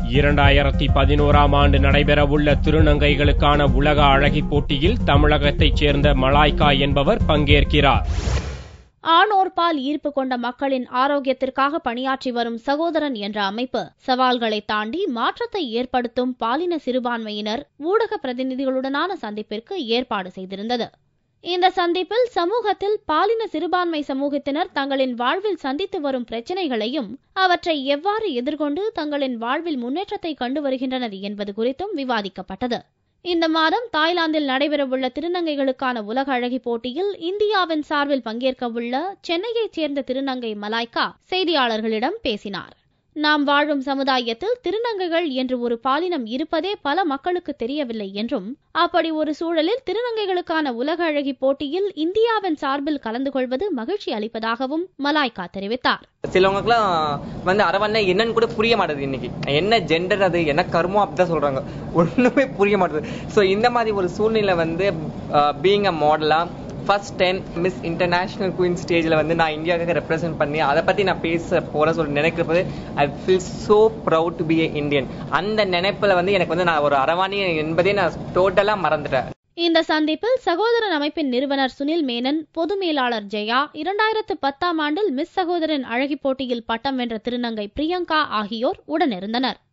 இரண்டாயிரத்தி பதினோராம் ஆண்டு நடைபெறவுள்ள திருநங்கைகளுக்கான உலக அழகி போட்டியில் தமிழகத்தைச் சேர்ந்த மலாய்கா என்பவர் பங்கேற்கிறார் ஆணோர் பால் ஈர்ப்பு கொண்ட மக்களின் ஆரோக்கியத்திற்காக பணியாற்றி வரும் சகோதரன் என்ற அமைப்பு சவால்களை தாண்டி மாற்றத்தை ஏற்படுத்தும் பாலின சிறுபான்மையினர் ஊடக பிரதிநிதிகளுடனான சந்திப்பிற்கு ஏற்பாடு செய்திருந்தது இந்த சந்திப்பில் சமூகத்தில் பாலின சிறுபான்மை சமூகத்தினர் தங்களின் வாழ்வில் சந்தித்து வரும் பிரச்சினைகளையும் அவற்றை எவ்வாறு எதிர்கொண்டு தங்களின் வாழ்வில் முன்னேற்றத்தை கண்டு வருகின்றனர் என்பது குறித்தும் விவாதிக்கப்பட்டது இந்த மாதம் தாய்லாந்தில் நடைபெறவுள்ள திருநங்கைகளுக்கான உலக அழகி போட்டியில் இந்தியாவின் சார்பில் பங்கேற்கவுள்ள சென்னையைச் சேர்ந்த திருநங்கை மலாய்கா செய்தியாளர்களிடம் பேசினார் நாம் வாழும் சமுதாயத்தில் திருநங்கைகள் என்று ஒரு பாலினம் இருப்பதே பல மக்களுக்கு தெரியவில்லை என்றும் அப்படி ஒரு சூழலில் திருநங்கைகளுக்கான உலக அழகி போட்டியில் இந்தியாவின் சார்பில் கலந்து கொள்வது மகிழ்ச்சி அளிப்பதாகவும் மலாய்கா தெரிவித்தார் சிலவங்களுக்குலாம் வந்து அரவணை என்னன்னு கூட புரிய மாட்டேது இன்னைக்கு என்ன ஜெண்டர் அது என்ன கர்மம் அப்படிதான் சொல்றாங்க ஒண்ணுமே புரிய மாட்டேது ஸோ இந்த மாதிரி ஒரு சூழ்நிலை வந்து பீங் அ மாடலா first time miss international queen ஸ்டேஜில் வந்து நான் இந்தியாவுக்காக ரெப்ரசென்ட் பண்ணி அதை பற்றி நான் பேச போகிற சொல்லி நினைக்கிறப்பது I feel so proud to be a Indian அந்த நினைப்பில் வந்து எனக்கு வந்து நான் ஒரு அரவாணி என்பதே நான் டோட்டலாக மறந்துட்டேன் இந்த சந்திப்பில் சகோதரன் அமைப்பின் நிறுவனர் சுனில் மேனன் பொது மேலாளர் ஜெயா இரண்டாயிரத்து பத்தாம் ஆண்டில் மிஸ் சகோதரன் அழகி போட்டியில் பட்டம் வென்ற திருநங்கை பிரியங்கா ஆகியோர் உடனிருந்தனர்